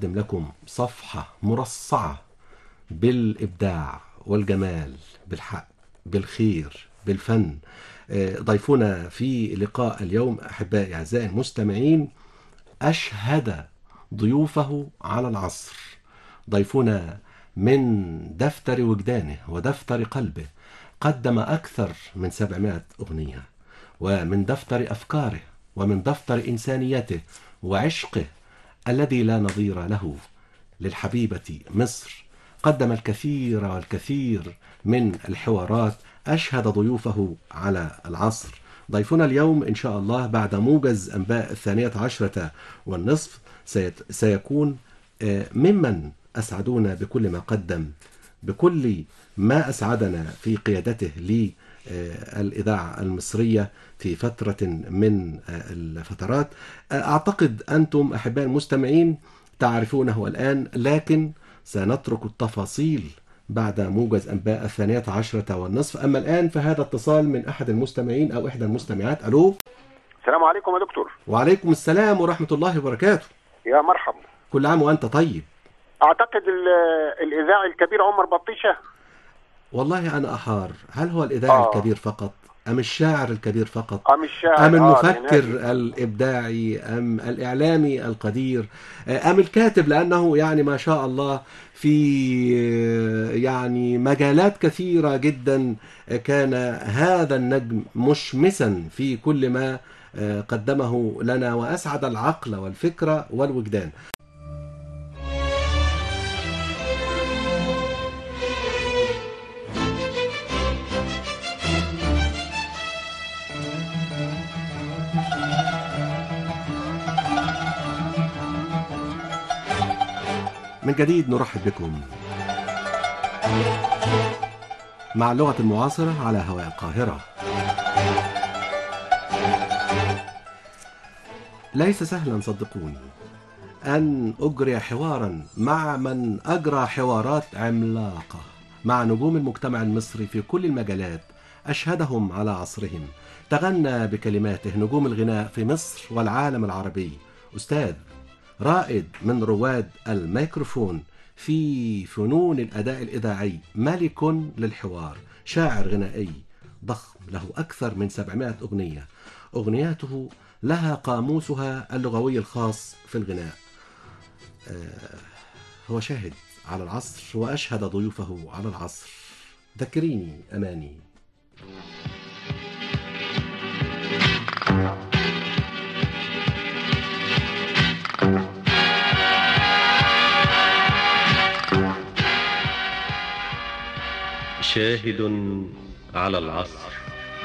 نقدم لكم صفحة مرصعة بالإبداع والجمال بالحق بالخير بالفن آه، ضيفنا في لقاء اليوم أحبائي أعزائي المستمعين أشهد ضيوفه على العصر ضيفنا من دفتر وجدانه ودفتر قلبه قدم أكثر من 700 أغنية ومن دفتر أفكاره ومن دفتر إنسانيته وعشقه الذي لا نظير له للحبيبة مصر قدم الكثير والكثير من الحوارات أشهد ضيوفه على العصر ضيفنا اليوم إن شاء الله بعد موجز أنباء الثانية عشرة والنصف سيت- سيكون آه، ممن أسعدونا بكل ما قدم بكل ما أسعدنا في قيادته للإذاعة المصرية في فترة من آه، الفترات آه، أعتقد أنتم أحباء المستمعين تعرفونه الآن لكن سنترك التفاصيل بعد موجز أنباء الثانية عشرة والنصف أما الآن فهذا اتصال من أحد المستمعين أو إحدى المستمعات ألو السلام عليكم يا دكتور وعليكم السلام ورحمة الله وبركاته يا مرحبا كل عام وأنت طيب اعتقد ال- الاذاعي الكبير عمر بطيشه والله أنا أحار هل هو الإذاعي آه. الكبير فقط أم الشاعر الكبير فقط ام الشاعر أم آه، المفكر لنادي. الإبداعي أم الإعلامي القدير أم الكاتب لأنه يعني ما شاء الله في يعني مجالات كثيرة جدا كان هذا النجم مشمسا في كل ما قدمه لنا وأسعد العقل والفكرة والوجدان من جديد نرحب بكم مع اللغة المعاصرة على هواء القاهرة ليس سهلا صدقوني أن أجري حوارا مع من أجرى حوارات عملاقة مع نجوم المجتمع المصري في كل المجالات أشهدهم على عصرهم تغنى بكلماته نجوم الغناء في مصر والعالم العربي أستاذ رائد من رواد الميكروفون في فنون الأداء الإذاعي ملك للحوار شاعر غنائي ضخم له أكثر من 700 أغنية أغنياته لها قاموسها اللغوي الخاص في الغناء آه، هو شاهد على العصر وأشهد ضيوفه على العصر ذكريني أماني شاهد على العصر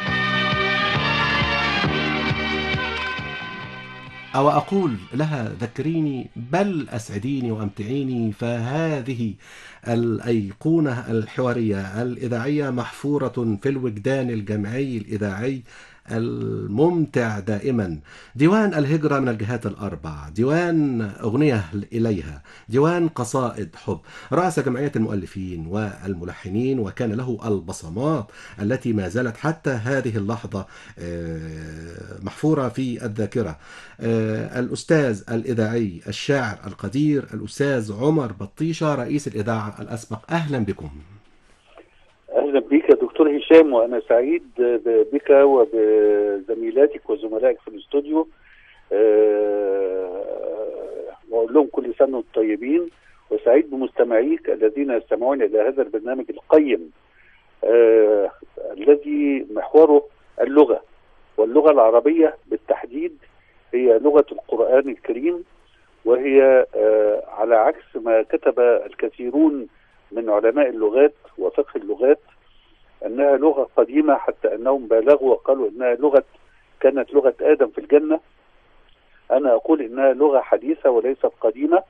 أو أقول لها ذكريني بل أسعديني وأمتعيني فهذه الأيقونة الحوارية الإذاعية محفورة في الوجدان الجمعي الإذاعي الممتع دائما ديوان الهجرة من الجهات الأربع ديوان أغنية إليها ديوان قصائد حب رأس جمعية المؤلفين والملحنين وكان له البصمات التي ما زالت حتى هذه اللحظة آه، محفورة في الذاكرة آه، الأستاذ الإذاعي الشاعر القدير الأستاذ عمر بطيشة رئيس الإذاعة الأسبق أهلا بكم اهلا بك يا دكتور هشام وانا سعيد ب- بك وبزميلاتك وزملائك في الاستوديو أه واقول لهم كل سنه وانتم طيبين وسعيد بمستمعيك الذين يستمعون الى هذا البرنامج القيم أه الذي محوره اللغه واللغه العربيه بالتحديد هي لغه القران الكريم وهي أه على عكس ما كتب الكثيرون من علماء اللغات وفقه اللغات انها لغه قديمه حتى انهم بالغوا وقالوا انها لغه كانت لغه ادم في الجنه انا اقول انها لغه حديثه وليست قديمه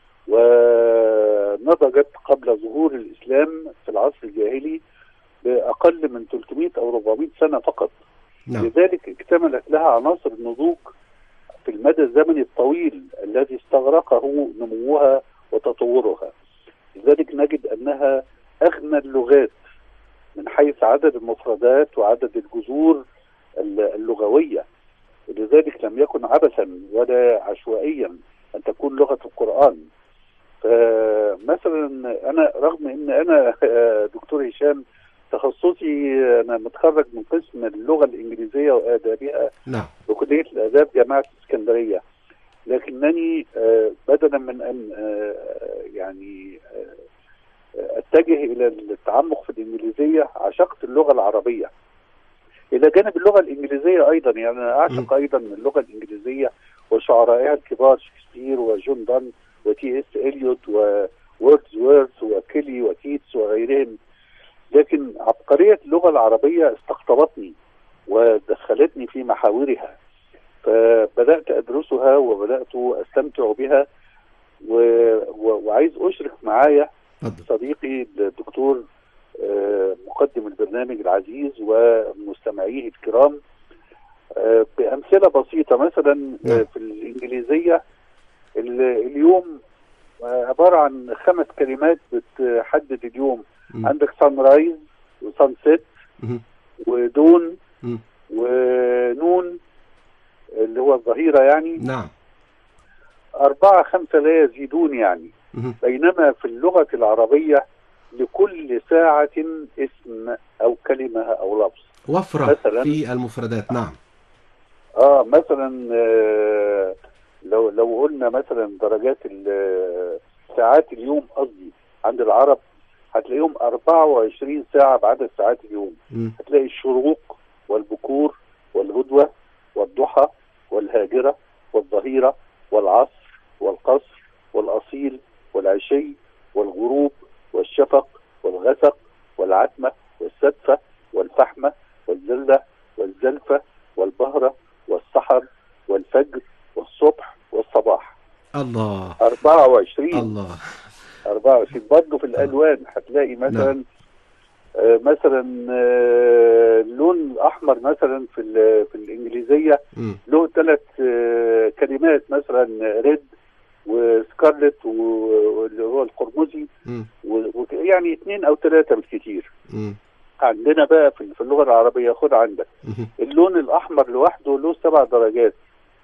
ونضجت قبل ظهور الاسلام في العصر الجاهلي باقل من 300 او 400 سنه فقط نعم لذلك اكتملت لها عناصر النضوج في المدى الزمني الطويل الذي استغرقه نموها وتطورها لذلك نجد انها اغنى اللغات من حيث عدد المفردات وعدد الجذور اللغويه لذلك لم يكن عبثا ولا عشوائيا ان تكون لغه القران مثلا انا رغم ان انا آه، دكتور هشام تخصصي انا متخرج من قسم اللغه الانجليزيه وادابها نعم بكليه الاداب جامعه اسكندريه لكنني آه، بدلا من ان آه، يعني آه، اتجه الى التعمق في الانجليزيه عشقت اللغه العربيه الى جانب اللغه الانجليزيه ايضا يعني انا اعشق ايضا اللغه الانجليزيه وشعرائها الكبار شكسبير وجون دان وتي اس اليوت ووردزورث وكيلي وكيتس وغيرهم لكن عبقريه اللغه العربيه استقطبتني ودخلتني في محاورها فبدات ادرسها وبدات استمتع بها و... و... وعايز اشرك معايا اتفضل صديقي الدكتور آه، مقدم البرنامج العزيز ومستمعيه الكرام آه، بأمثلة بسيطة مثلا آه، نعم. في الإنجليزية ال- اليوم آه، عبارة عن خمس كلمات بتحدد اليوم مم. عندك سان رايز وسان سيت مم. ودون مم. ونون اللي هو الظهيرة يعني نعم أربعة خمسة لا يزيدون يعني مم. بينما في اللغة العربية لكل ساعة اسم أو كلمة أو لفظ وفرة مثلاً. في المفردات نعم اه مثلا آه، لو لو قلنا مثلا درجات ال- ساعات اليوم قصدي عند العرب هتلاقيهم 24 ساعة بعدد ساعات اليوم مم. هتلاقي الشروق والبكور والغدوة والضحى والهاجرة والظهيرة والعصر والقصر والأصيل والعشي والغروب والشفق والغسق والعتمة والسدفة والفحمة والزلة والزلفة والبهرة والسحر والفجر والصبح والصباح الله 24 الله 24 برضه في الالوان هتلاقي مثلا آه مثلا آه اللون الاحمر مثلا في ال- في الانجليزيه مم. له ثلاث آه كلمات مثلا ريد وسكارلت و- واللي هو القرمزي مم. ويعني اثنين او ثلاثه بالكثير مم. عندنا بقى في في اللغه العربيه خد عندك مم. اللون الاحمر لوحده له سبع درجات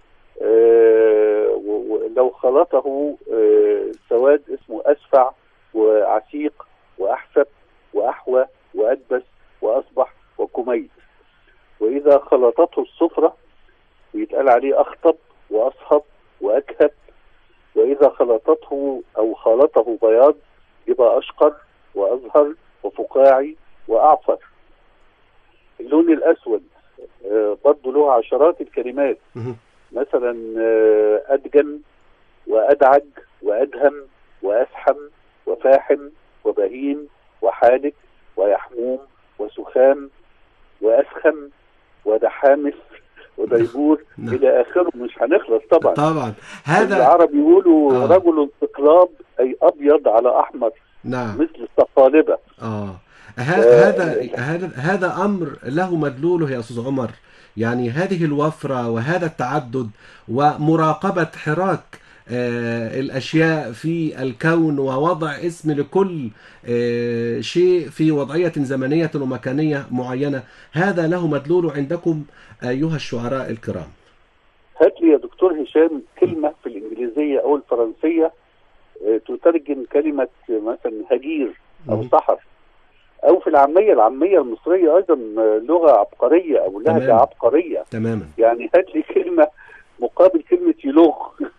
آه، و- ولو خلطه آه، سواد اسمه اسفع وعسيق واحسب واحوى وادبس واصبح وكميت واذا خلطته الصفرة بيتقال عليه اخطب واصهب واكهب واذا خلطته او خالطه بياض يبقى اشقر وازهر وفقاعي واعفر اللون الاسود آه، برضه له عشرات الكلمات مم. مثلا آه، أدجن وأدعج وأدهم وأسحم وفاحم وبهيم وحالك ويحموم وسخام وأسخم ودحامس وديبور نعم. إلى آخره مش هنخلص طبعا طبعا هذا العرب يقولوا آه. رجل استقلاب أي أبيض على أحمر نعم مثل الصقالبة اه ه- آه، هذا هذا هذا امر له مدلوله يا استاذ عمر يعني هذه الوفره وهذا التعدد ومراقبه حراك آه، الاشياء في الكون ووضع اسم لكل آه، شيء في وضعيه زمنيه ومكانيه معينه هذا له مدلوله عندكم ايها الشعراء الكرام هات لي يا دكتور هشام كلمة في الإنجليزية أو الفرنسية آه، تترجم كلمة آه، مثلا هجير أو مم. سحر أو في العامية العامية المصرية أيضا آه، لغة عبقرية أو لهجة تمام. عبقرية تماما يعني هات لي كلمة مقابل كلمة يلغ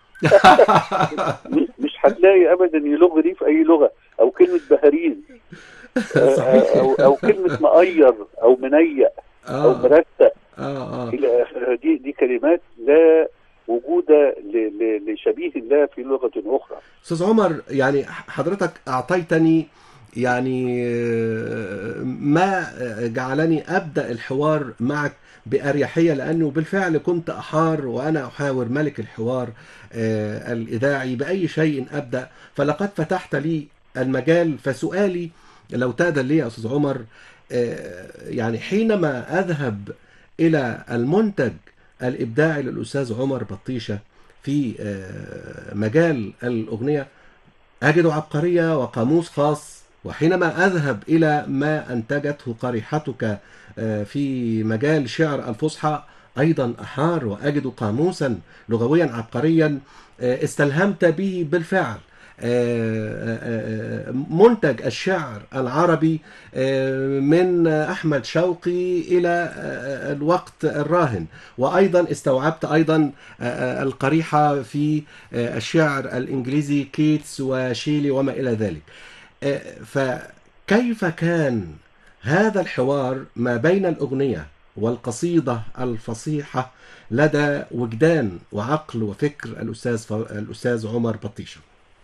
مش- مش هتلاقي أبدا يلغ دي في أي لغة أو كلمة بهاريز آه، صحيح. أو أو كلمة مقير أو منيق أو اه مرتق اه اه الى اخره دي دي كلمات لا وجود ل- ل- لشبيه الله في لغه اخرى استاذ عمر يعني حضرتك اعطيتني يعني آه، ما جعلني ابدا الحوار معك باريحيه لانه بالفعل كنت احار وانا احاور ملك الحوار آه، الاذاعي باي شيء ابدا فلقد فتحت لي المجال فسؤالي لو تاذن لي يا استاذ عمر آه، يعني حينما اذهب الى المنتج الابداعي للاستاذ عمر بطيشه في آه، مجال الاغنيه أجد عبقرية وقاموس خاص وحينما أذهب إلى ما أنتجته قريحتك آه، في مجال شعر الفصحى أيضا أحار وأجد قاموسا لغويا عبقريا آه، استلهمت به بالفعل آه، آه، منتج الشعر العربي آه، من أحمد شوقي إلى آه، الوقت الراهن وأيضا استوعبت أيضا آه، آه، القريحة في آه، الشعر الإنجليزي كيتس وشيلي وما إلى ذلك آه، فكيف كان هذا الحوار ما بين الأغنية والقصيدة الفصيحة لدى وجدان وعقل وفكر الأستاذ ف... الأستاذ عمر بطيشة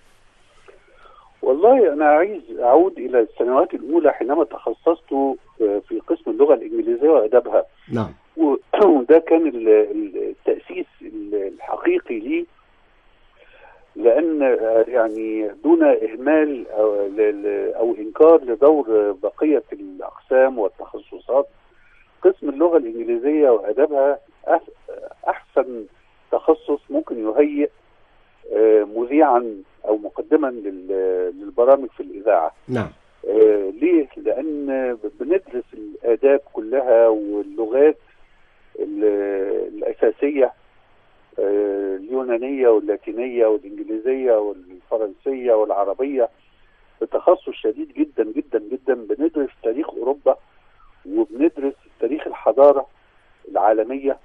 والله أنا عايز أعود إلى السنوات الأولى حينما تخصصت في قسم اللغة الإنجليزية وأدبها نعم و- وده كان ال- ال- التأسيس ال- الحقيقي لي لأن آه، يعني دون إهمال أو, ل- ل- أو إنكار لدور بقية الأقسام والتخصصات قسم اللغة الإنجليزية وأدبها أح- أحسن تخصص ممكن يهيئ آه، مذيعا أو مقدما لل- للبرامج في الإذاعة نعم آه، ليه؟ لأن بندرس الآداب كلها واللغات ال- الأساسية آه، اليونانية واللاتينية والإنجليزية والفرنسية والعربية بتخصص شديد جدا جدا جدا بندرس تاريخ أوروبا وبندرس تاريخ الحضارة العالمية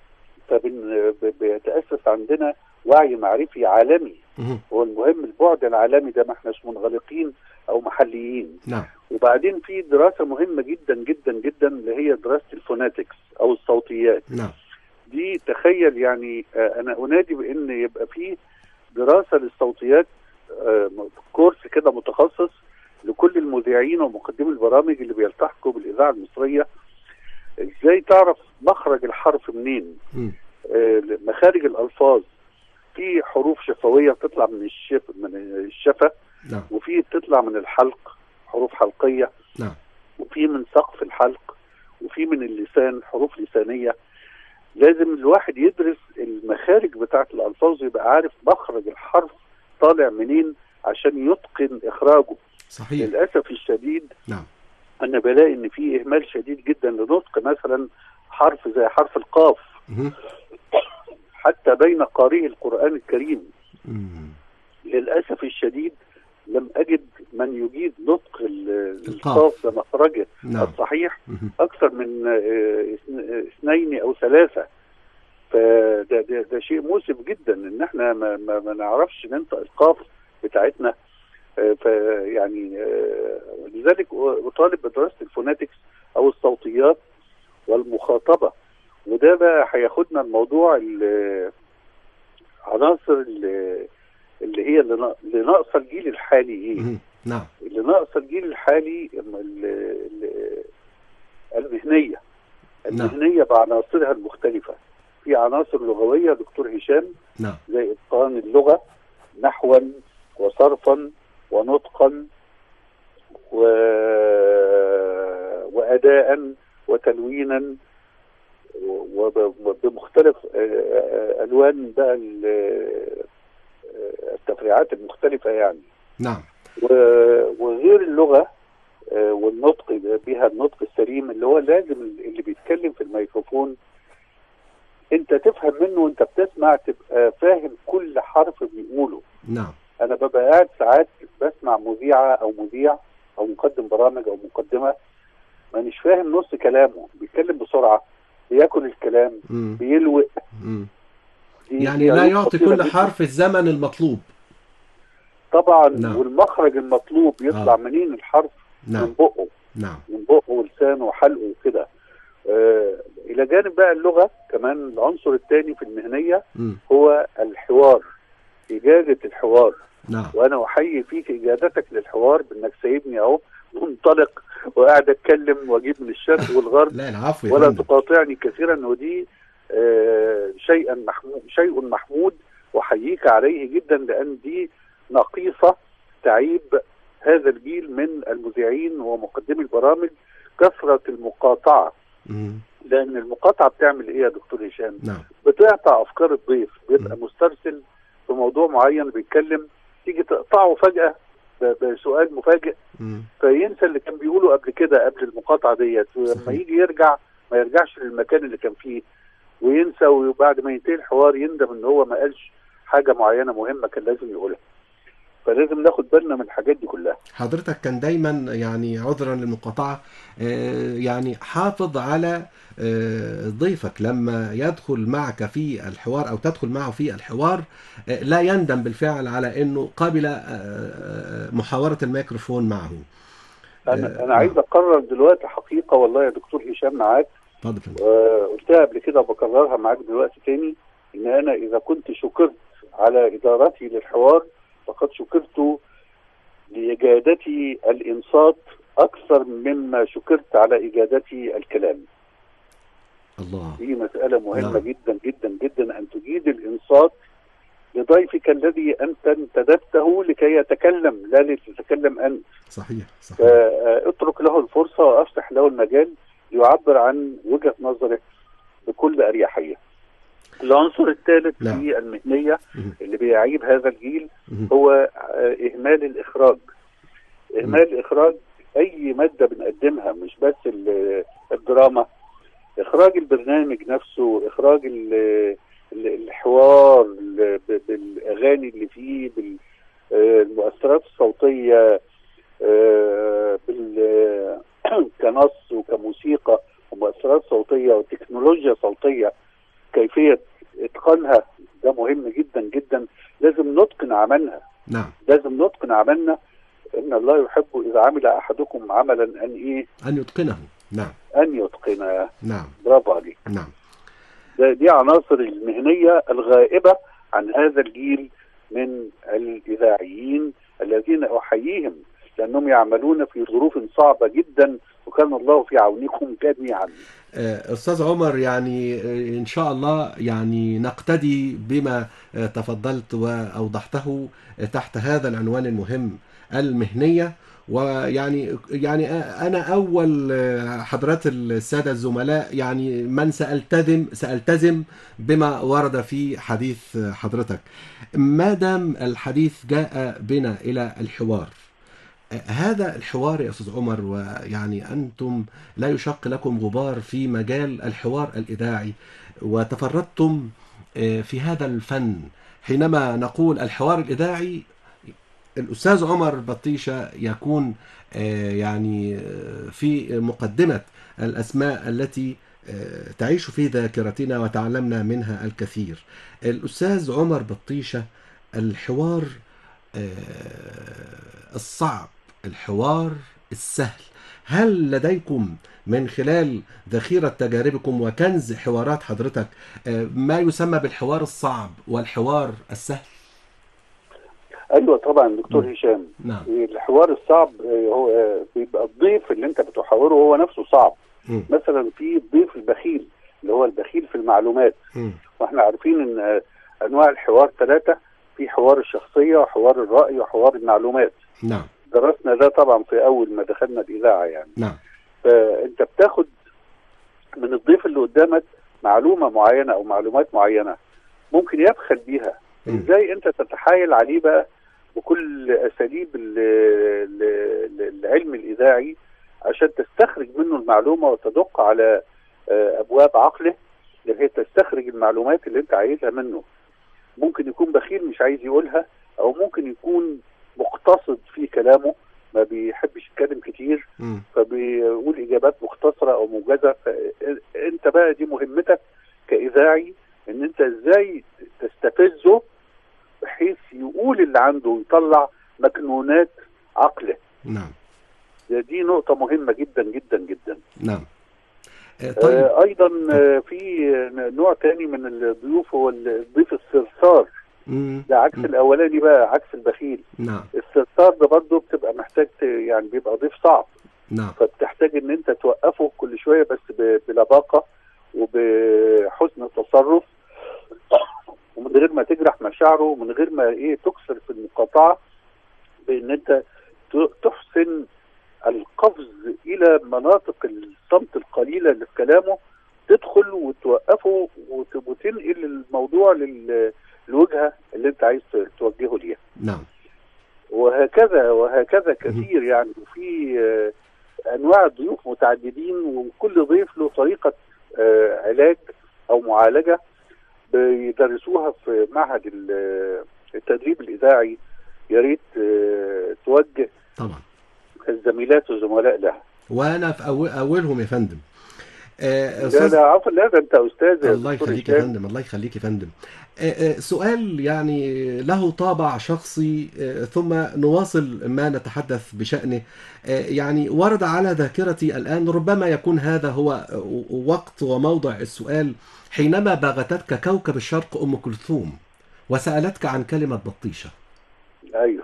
فبيتأسس عندنا وعي معرفي عالمي مهم. هو المهم البعد العالمي ده ما احناش منغلقين او محليين نعم وبعدين في دراسه مهمه جدا جدا جدا اللي هي دراسه الفوناتكس او الصوتيات نعم دي تخيل يعني آه، انا انادي بان يبقى في دراسه للصوتيات آه، كورس كده متخصص لكل المذيعين ومقدمي البرامج اللي بيلتحقوا بالاذاعه المصريه ازاي تعرف مخرج الحرف منين مم. آه، مخارج الالفاظ في حروف شفويه بتطلع من الشف من الشفه نعم وفي بتطلع من الحلق حروف حلقيه نعم وفي من سقف الحلق وفي من اللسان حروف لسانيه لازم الواحد يدرس المخارج بتاعه الالفاظ ويبقى عارف مخرج الحرف طالع منين عشان يتقن اخراجه صحيح للاسف الشديد نعم انا بلاقي ان في اهمال شديد جدا لنطق مثلا حرف زي حرف القاف مهم. حتى بين قارئي القران الكريم مم. للاسف الشديد لم اجد من يجيد نطق ال- القاف. القاف بمخرجه نعم الصحيح مهم. اكثر من آه، اثن- اثنين او ثلاثه فده ده, ده شيء مؤسف جدا ان احنا ما, ما, ما نعرفش ننطق القاف بتاعتنا آه، فيعني آه، لذلك اطالب بدراسه الفوناتكس او الصوتيات والمخاطبه وده بقى هياخدنا الموضوع ال- عناصر ال- اللي هي اللي نا- اللي ناقصه الجيل الحالي ايه؟ مهم. نعم اللي ناقصه الجيل الحالي ال- ال- المهنيه نعم. المهنيه بعناصرها المختلفه في عناصر لغويه دكتور هشام نعم زي اتقان اللغه نحوا وصرفا ونطقا و... واداء وتلوينا وب- وبمختلف آه، آه، الوان بقى ال- آه، التفريعات المختلفه يعني نعم و- وغير اللغه آه، والنطق بها النطق السليم اللي هو لازم اللي بيتكلم في الميكروفون انت تفهم منه وانت بتسمع تبقى فاهم كل حرف بيقوله نعم انا ببقى قاعد ساعات بسمع مذيعه او مذيع او مقدم برامج او مقدمه مانيش فاهم نص كلامه بيتكلم بسرعه بياكل الكلام مم. بيلوق مم. دي- يعني دي لا عيوب يعطي خطيرة كل جداً. حرف الزمن المطلوب طبعا نعم. والمخرج المطلوب يطلع آه. منين الحرف من نعم بقه نعم من بقه ولسانه وحلقه وكده آه الى جانب بقى اللغه كمان العنصر الثاني في المهنيه مم. هو الحوار اجاده الحوار نعم وانا احيي فيك اجادتك للحوار بانك سايبني اهو منطلق وقاعد اتكلم واجيب من الشرق والغرب لا العفو يا ولا فندم تقاطعني كثيرا ودي آه شيئا محمود شيء محمود واحييك عليه جدا لان دي نقيصه تعيب هذا الجيل من المذيعين ومقدمي البرامج كثره المقاطعه مم. لان المقاطعه بتعمل ايه يا دكتور هشام؟ نعم بتقطع افكار الضيف بيبقى مم. مسترسل في موضوع معين بيتكلم تيجي تقطعه فجاه ب- بسؤال مفاجئ مم. فينسى اللي كان بيقوله قبل كده قبل المقاطعه ديت ولما صحيح. يجي يرجع ما يرجعش للمكان اللي كان فيه وينسى وبعد ما ينتهي الحوار يندم ان هو ما قالش حاجه معينه مهمه كان لازم يقولها فلازم ناخد بالنا من الحاجات دي كلها حضرتك كان دايما يعني عذرا للمقاطعة آه، يعني حافظ على آه، ضيفك لما يدخل معك في الحوار أو تدخل معه في الحوار آه، لا يندم بالفعل على أنه قبل آه، آه، محاورة الميكروفون معه انا آه، انا عايز اقرر دلوقتي حقيقه والله يا دكتور هشام معاك اتفضل يا فندم. وقلتها قبل كده وبكررها معاك دلوقتي تاني ان انا اذا كنت شكرت على ادارتي للحوار فقد شكرت لاجادتي الانصات اكثر مما شكرت اجادتي اجادتي الكلام الله دي مساله مهمه نعم. جدا جدا جدا ان تجيد الانصات لضيفك الذي انت انتدبته لكي يتكلم لا لتتكلم انت صحيح صحيح فاترك له الفرصه وافسح له المجال ليعبر عن وجهه نظره بكل اريحيه. العنصر الثالث نعم. في المهنيه مهم. اللي بيعيب هذا الجيل مهم. هو آه، اهمال الاخراج. اهمال اخراج اي ماده بنقدمها مش بس ال- الدراما اخراج البرنامج نفسه اخراج ال- ال- الحوار ال- ب- بالاغاني اللي فيه بالمؤثرات الصوتيه آه، بال كنص وكموسيقى ومؤثرات صوتيه وتكنولوجيا صوتيه كيفيه اتقانها ده مهم جدا جدا لازم نتقن عملها نعم لازم نتقن عملنا ان الله يحب اذا عمل احدكم عملا ان ايه أن يتقنه نعم ان يتقنه نعم برافو عليك نعم ده دي عناصر المهنيه الغائبه عن هذا الجيل من الاذاعيين الذين احييهم لانهم يعملون في ظروف صعبه جدا وكان الله في عونكم جميعا آه، أستاذ عمر يعني آه، إن شاء الله يعني نقتدي بما آه، تفضلت وأوضحته آه، تحت هذا العنوان المهم المهنية ويعني يعني آه، أنا أول آه، حضرات السادة الزملاء يعني من سألتزم سألتزم بما ورد في حديث آه، حضرتك ما دام الحديث جاء بنا إلى الحوار هذا الحوار يا استاذ عمر ويعني انتم لا يشق لكم غبار في مجال الحوار الاذاعي وتفردتم آه، في هذا الفن حينما نقول الحوار الاذاعي الاستاذ عمر بطيشه يكون آه، يعني آه، في مقدمه الاسماء التي آه، تعيش في ذاكرتنا وتعلمنا منها الكثير الاستاذ عمر بطيشه الحوار آه، الصعب الحوار السهل هل لديكم من خلال ذخيرة تجاربكم وكنز حوارات حضرتك آه، ما يسمى بالحوار الصعب والحوار السهل ايوه طبعا دكتور مم. هشام نعم الحوار الصعب آه، هو آه، بيبقى الضيف اللي انت بتحاوره هو نفسه صعب مم. مثلا في الضيف البخيل اللي هو البخيل في المعلومات مم. واحنا عارفين ان آه، انواع الحوار ثلاثه في حوار الشخصيه وحوار الراي وحوار المعلومات نعم درسنا ده طبعا في اول ما دخلنا الاذاعه يعني نعم فانت بتاخد من الضيف اللي قدامك معلومه معينه او معلومات معينه ممكن يبخل بيها مم. ازاي انت تتحايل عليه بقى بكل اساليب ال- ال- العلم الاذاعي عشان تستخرج منه المعلومه وتدق على آه، ابواب عقله اللي هي تستخرج المعلومات اللي انت عايزها منه ممكن يكون بخيل مش عايز يقولها او ممكن يكون مقتصد في كلامه ما بيحبش يتكلم كتير مم. فبيقول اجابات مختصره او موجزه فانت بقى دي مهمتك كاذاعي ان انت ازاي تستفزه بحيث يقول اللي عنده ويطلع مكنونات عقله نعم دي نقطه مهمه جدا جدا جدا نعم آه، طيب آه ايضا آه، في نوع تاني من الضيوف هو الضيف الصرصار مم. ده عكس مم. الاولاني بقى عكس البخيل نعم الصرصار ده برضه بتبقى محتاج ت- يعني بيبقى ضيف صعب نعم فبتحتاج ان انت توقفه كل شويه بس ب- بلباقه وبحسن تصرف ومن غير ما تجرح مشاعره ومن غير ما ايه تكسر في المقاطعه بان انت ت- تحسن القفز الى مناطق الصمت القليله اللي في كلامه تدخل وتوقفه وت- وتنقل الموضوع لل- للوجهه اللي انت عايز ت- توجهه ليها نعم وهكذا وهكذا كثير يعني وفي آه، انواع ضيوف متعددين وكل ضيف له طريقه آه، علاج او معالجه بيدرسوها في معهد ال- التدريب الاذاعي يا ريت آه، توجه طبعا الزميلات والزملاء لها وانا في أول اولهم يا فندم آه، لا أستاذ لا عفوا لا ده انت استاذ يا الله دكتور يخليك يا هشام. فندم الله يخليك يا فندم آه، آه، سؤال يعني له طابع شخصي آه، ثم نواصل ما نتحدث بشأنه آه، يعني ورد على ذاكرتي الآن ربما يكون هذا هو آه، وقت وموضع السؤال حينما باغتتك كوكب الشرق أم كلثوم وسألتك عن كلمة بطيشة ايوه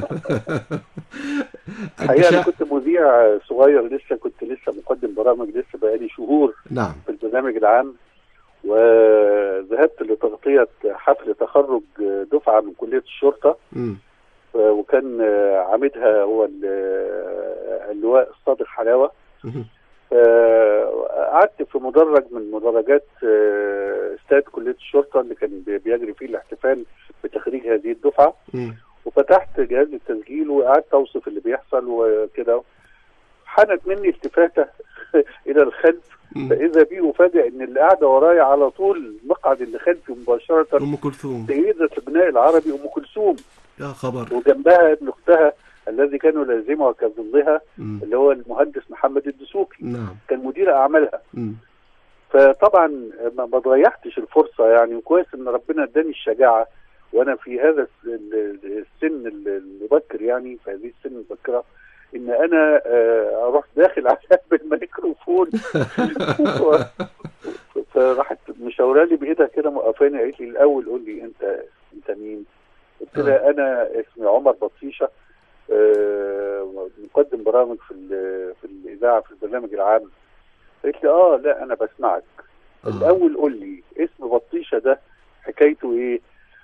الحقيقه انا البشا- كنت مذيع صغير لسه كنت لسه مقدم برامج لسه بقالي شهور نعم في البرنامج العام وذهبت لتغطيه حفل تخرج دفعه من كليه الشرطه مم. وكان عامدها هو ال- اللواء الصادق حلاوه مم. قعدت في مدرج من مدرجات آه، استاد كليه الشرطه اللي كان بي- بيجري فيه الاحتفال بتخريج هذه الدفعه مم. وفتحت جهاز التسجيل وقعدت اوصف اللي بيحصل وكده حنت مني التفاته الى الخلف مم. فاذا بي افاجئ ان اللي قاعده ورايا على طول المقعد اللي خلفي مباشره أم كلثوم سيده البناء العربي ام كلثوم يا خبر وجنبها ابن اختها الذي كان يلازمها كظلها مم. اللي هو المهندس محمد الدسوقي نعم كان مدير اعمالها مم. فطبعا ما ما ضيعتش الفرصه يعني وكويس ان ربنا اداني الشجاعه وانا في هذا الس- ال- السن ال- المبكر يعني في هذه السن المبكره ان انا آه، اروح داخل على بالميكروفون و- فراحت مشاوره لي بايدها كده موقفاني قالت لي الاول قول لي انت انت مين؟ قلت لها انا اسمي عمر بطيشه آه، مقدم برامج في ال- في الاذاعه في البرنامج العام قالت لي اه لا انا بسمعك آه. الاول قول لي اسم بطيشه ده حكايته ايه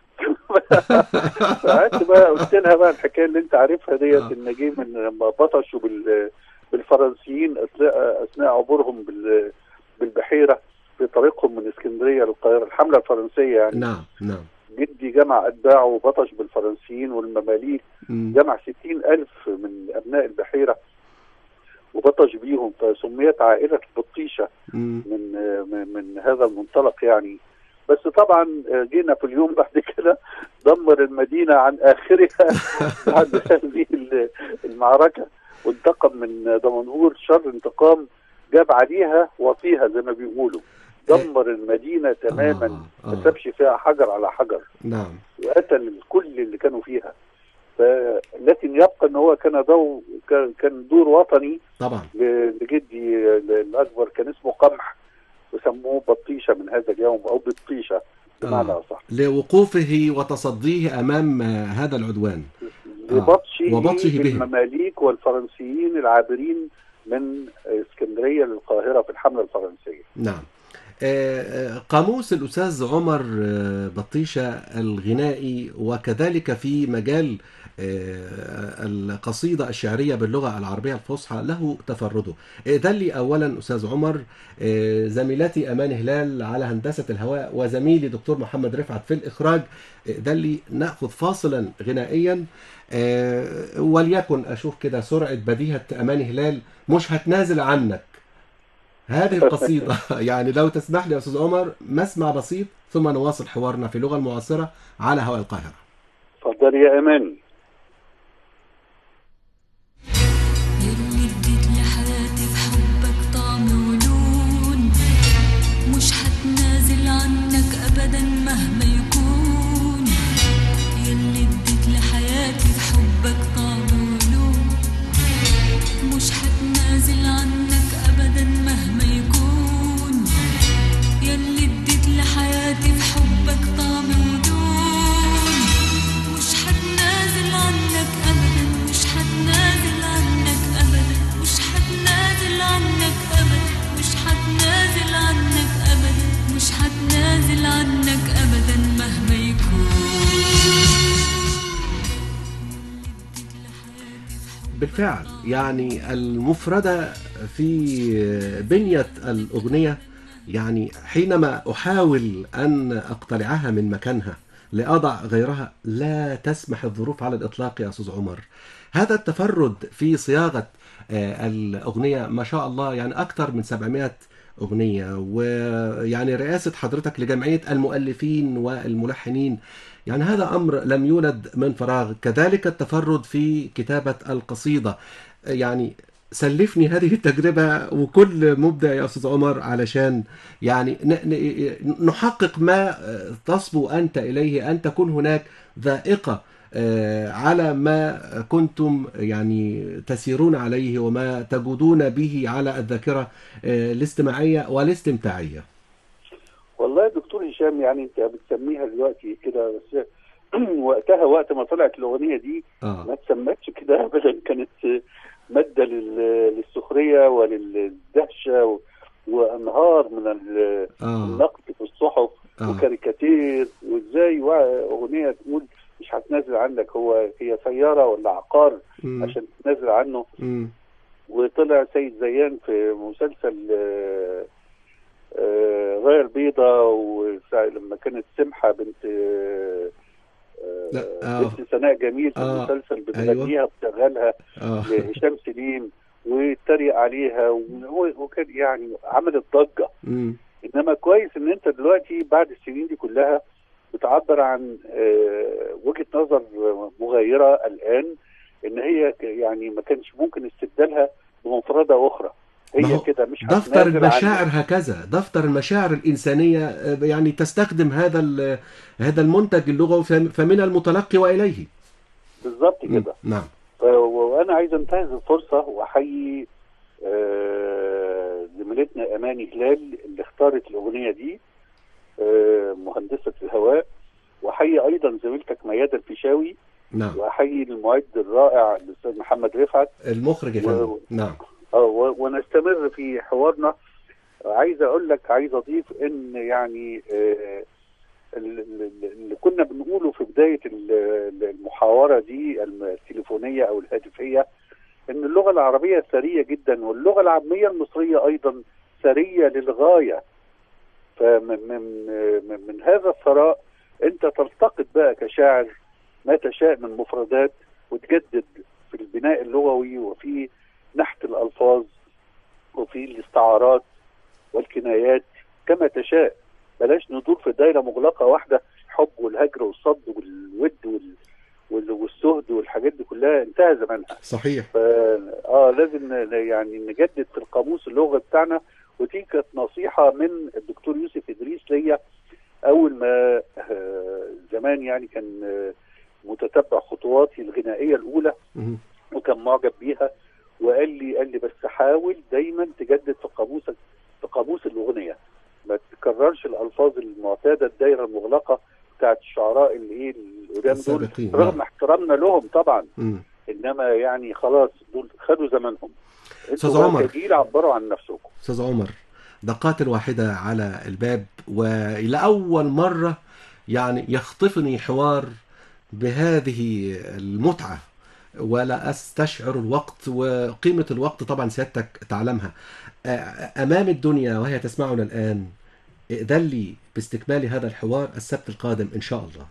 فقعدت بقى قلت لها بقى الحكايه اللي انت عارفها ديت آه. ان جه من لما بطشوا بال بالفرنسيين اثناء اثناء عبورهم بال بالبحيره في طريقهم من اسكندريه للقاهره الحمله الفرنسيه يعني نعم نعم جدي جمع اتباعه وبطش بالفرنسيين والمماليك مم. جمع ستين ألف من أبناء البحيرة وبطش بيهم فسميت عائلة البطيشة مم. من من, من هذا المنطلق يعني بس طبعا جينا في اليوم بعد كده دمر المدينة عن آخرها بعد هذه المعركة وانتقم من دمنهور شر انتقام جاب عليها وفيها زي ما بيقولوا دمر المدينة تماما آه، آه. ما سابش فيها حجر على حجر نعم وقتل كل اللي كانوا فيها ف... لكن يبقى ان هو كان دور كان- كان دور وطني طبعا ل- لجدي الاكبر كان اسمه قمح وسموه بطيشه من هذا اليوم او بطيشه بمعنى آه. اصح لوقوفه وتصديه امام آه، هذا العدوان لبطشه وبطشه بهم. بالمماليك والفرنسيين العابرين من اسكندريه للقاهره في الحمله الفرنسيه نعم آه، آه، قاموس الأستاذ عمر آه، بطيشة الغنائي وكذلك في مجال آه، القصيدة الشعرية باللغة العربية الفصحى له تفرده إذن لي أولا أستاذ عمر آه، زميلتي أمان هلال على هندسة الهواء وزميلي دكتور محمد رفعت في الإخراج إذن لي نأخذ فاصلا غنائيا آه، وليكن أشوف كده سرعة بديهة أمان هلال مش هتنازل عنك هذه القصيدة يعني لو تسمح لي يا أستاذ عمر مسمع بسيط ثم نواصل حوارنا في اللغة المعاصرة على هواء القاهرة اتفضل يا امان يلي اديت لحياتي بحبك طعم ولون مش هتنازل عنك ابدا مهما يكون يلي اديت لحياتي بحبك طعم ولون مش هتنازل عنك ابدا مهما يكون يلي اديت لحياتي بحبك طعم ودون مش هتنازل عنك ابدا مش هتنازل عنك ابدا مش هتنازل عنك ابدا مش هتنازل عنك ابدا مش هتنازل عنك ابدا مهما يكون بالفعل يعني المفردة في بنية الأغنية يعني حينما أحاول أن أقتلعها من مكانها لأضع غيرها لا تسمح الظروف على الإطلاق يا أستاذ عمر هذا التفرد في صياغة آه، الأغنية ما شاء الله يعني أكثر من 700 أغنية ويعني رئاسة حضرتك لجمعية المؤلفين والملحنين يعني هذا أمر لم يولد من فراغ كذلك التفرد في كتابة القصيدة يعني سلفني هذه التجربة وكل مبدع يا أستاذ عمر علشان يعني ن- ن- نحقق ما تصبو أنت إليه أن تكون هناك ذائقة آه، على ما كنتم يعني تسيرون عليه وما تجودون به على الذاكرة آه، الاستماعية والاستمتاعية والله يا دكتور هشام يعني انت بتسميها دلوقتي كده بس وقتها وقت ما طلعت الاغنيه دي آه. ما اتسمتش كده ابدا كانت ماده لل- للسخريه وللدهشه و- وانهار من ال- آه. النقد في الصحف آه. وكاريكاتير وازاي وا- اغنيه تقول مش هتنازل عنك هو هي سياره ولا عقار مم. عشان تنازل عنه مم. وطلع سيد زيان في مسلسل آه، آه، غير بيضة ولما كانت سمحة بنت آه، لا، آه، آه. بنت سناء جميل في آه، المسلسل بتغنيها وبتشغلها آه. لهشام سليم ويتريق عليها وهو- وكان يعني عملت ضجة مم. انما كويس ان انت دلوقتي بعد السنين دي كلها بتعبر عن آه، وجهة نظر مغايرة الان ان هي ك- يعني ما كانش ممكن استبدالها بمفردة اخرى ما هي هو كده مش دفتر هتنازل المشاعر عنها. هكذا دفتر المشاعر الإنسانية آه، يعني تستخدم هذا ال- هذا المنتج اللغوي فم- فمن المتلقي وإليه بالظبط مم. كده نعم ف- وانا عايز انتهز الفرصه واحيي آه، زميلتنا اماني هلال اللي اختارت الاغنيه دي آه، مهندسه الهواء واحيي ايضا زميلتك ميادة الفيشاوي نعم واحيي المعد الرائع الاستاذ محمد رفعت المخرج يا و- فندم نعم اه و- ونستمر في حوارنا عايز اقول لك عايز اضيف ان يعني آه، ال- ال- اللي كنا بنقوله في بدايه ال- المحاوره دي التليفونيه او الهاتفيه ان اللغه العربيه ثريه جدا واللغه العاميه المصريه ايضا ثريه للغايه فمن من من, من هذا الثراء انت تلتقط بقى كشاعر ما تشاء من مفردات وتجدد في البناء اللغوي وفي نحت الالفاظ وفي الاستعارات والكنايات كما تشاء بلاش ندور في دايره مغلقه واحده حب والهجر والصد والود وال وال- والسهد والحاجات دي كلها انتهى زمانها صحيح ف اه لازم ن- يعني نجدد في القاموس اللغه بتاعنا ودي كانت نصيحه من الدكتور يوسف ادريس ليا اول ما آه، زمان يعني كان آه، متتبع خطواتي الغنائيه الاولى مم. وكان معجب بيها وقال لي قال لي بس حاول دايما تجدد في قاموسك في قاموس الاغنيه ما تكررش الالفاظ المعتاده الدايره المغلقه بتاعت الشعراء اللي ايه القدام دول السابقين، رغم نعم. احترامنا لهم طبعا مم. انما يعني خلاص دول خدوا زمانهم أستاذ انتوا عمر. بقى كجيل عبروا عن نفسكم أستاذ عمر دقات واحدة على الباب ولأول مرة يعني يخطفني حوار بهذه المتعة ولا أستشعر الوقت وقيمة الوقت طبعا سيادتك تعلمها آه، أمام الدنيا وهي تسمعنا الآن ائذن لي باستكمال هذا الحوار السبت القادم إن شاء الله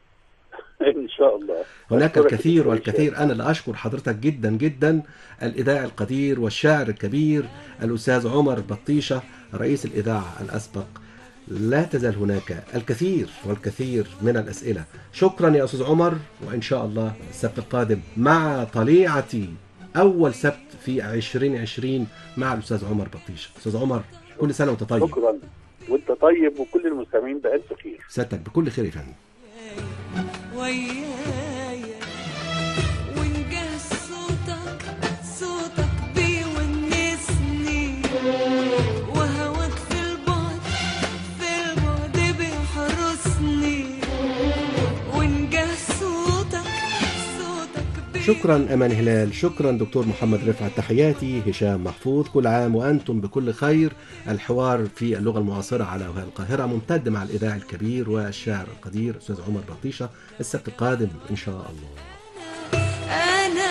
ان شاء الله هناك أشكرك الكثير دكتور والكثير أنا اللي أشكر حضرتك جدا جدا الإذاعي القدير والشاعر الكبير الأستاذ عمر بطيشة رئيس الإذاعة الأسبق لا تزال هناك الكثير والكثير من الأسئلة شكرا يا أستاذ عمر وإن شاء الله السبت القادم مع طليعتي أول سبت في 2020 مع الأستاذ عمر بطيشة أستاذ عمر كل سنة وأنت طيب شكرا وانت طيب وكل المستمعين بألف خير سيادتك بكل خير يا فندم ويايا ونجه صوتك صوتك بيونسني وهواك في البعد في البعد بيحرسني ونجه صوتك صوتك بي- شكرا امان هلال شكرا دكتور محمد رفعت تحياتي هشام محفوظ كل عام وانتم بكل خير الحوار في اللغه المعاصره على وهاء القاهره ممتد مع الاذاعي الكبير والشاعر القدير استاذ عمر بطيشه السبت القادم ان شاء الله أنا